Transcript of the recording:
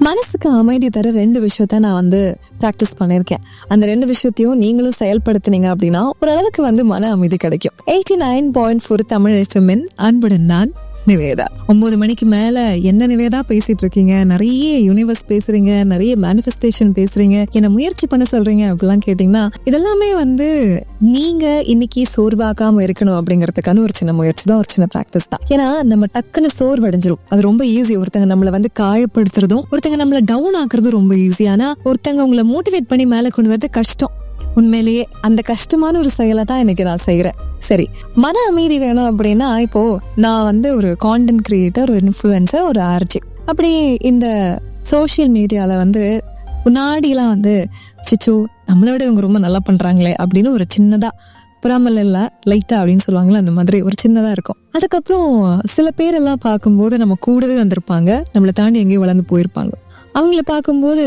மனசுக்கு அமைதி தர ரெண்டு விஷயத்த நான் வந்து ப்ராக்டிஸ் பண்ணியிருக்கேன் அந்த ரெண்டு விஷயத்தையும் நீங்களும் செயல்படுத்தினீங்க அப்படின்னா ஓரளவுக்கு வந்து மன அமைதி கிடைக்கும் eighty nine point four Tamil எஃப்எம்என் அன்புடன் நான் நிவேதா ஒன்பது மணிக்கு மேல என்ன நிவேதா பேசிட்டு இருக்கீங்க நிறைய யூனிவர்ஸ் பேசுறீங்க நிறைய மேனிஃபெஸ்டேஷன் பேசுறீங்க என்ன முயற்சி பண்ண சொல்றீங்க அப்படிலாம் கேட்டீங்கன்னா இதெல்லாமே வந்து நீங்க இன்னைக்கு சோர்வாக்காம இருக்கணும் அப்படிங்கறதுக்கான ஒரு சின்ன முயற்சி தான் ஒரு சின்ன பிராக்டிஸ் தான் ஏன்னா நம்ம டக்குன்னு சோர்வடைஞ்சிரும் அது ரொம்ப ஈஸி ஒருத்தங்க நம்மள வந்து காயப்படுத்துறதும் ஒருத்தங்க நம்மள டவுன் ஆக்குறதும் ரொம்ப ஈஸி ஆனா ஒருத்தங்க உங்களை மோட்டிவேட் பண்ணி மேல கொண்டு வரது கஷ்டம் உண்மையிலேயே அந்த கஷ்டமான ஒரு செயலை தான் இன்னைக்கு நான் செய்யறேன் சரி மன அமைதி வேணும் அப்படின்னா இப்போ நான் வந்து ஒரு கான்டென்ட் கிரியேட்டர் ஒரு இன்ஃப்ளூயன்சர் ஒரு ஆர்ஜி அப்படி இந்த சோஷியல் மீடியால வந்து முன்னாடிலாம் வந்து சிச்சு நம்மளை விட இவங்க ரொம்ப நல்லா பண்றாங்களே அப்படின்னு ஒரு சின்னதா புறாமல் இல்லை லைட்டா அப்படின்னு சொல்லுவாங்களே அந்த மாதிரி ஒரு சின்னதா இருக்கும் அதுக்கப்புறம் சில பேர் எல்லாம் பார்க்கும்போது நம்ம கூடவே வந்திருப்பாங்க நம்மளை தாண்டி எங்கேயும் வளர்ந்து போயிருப்பாங்க அவங்கள பார்க்கும்போது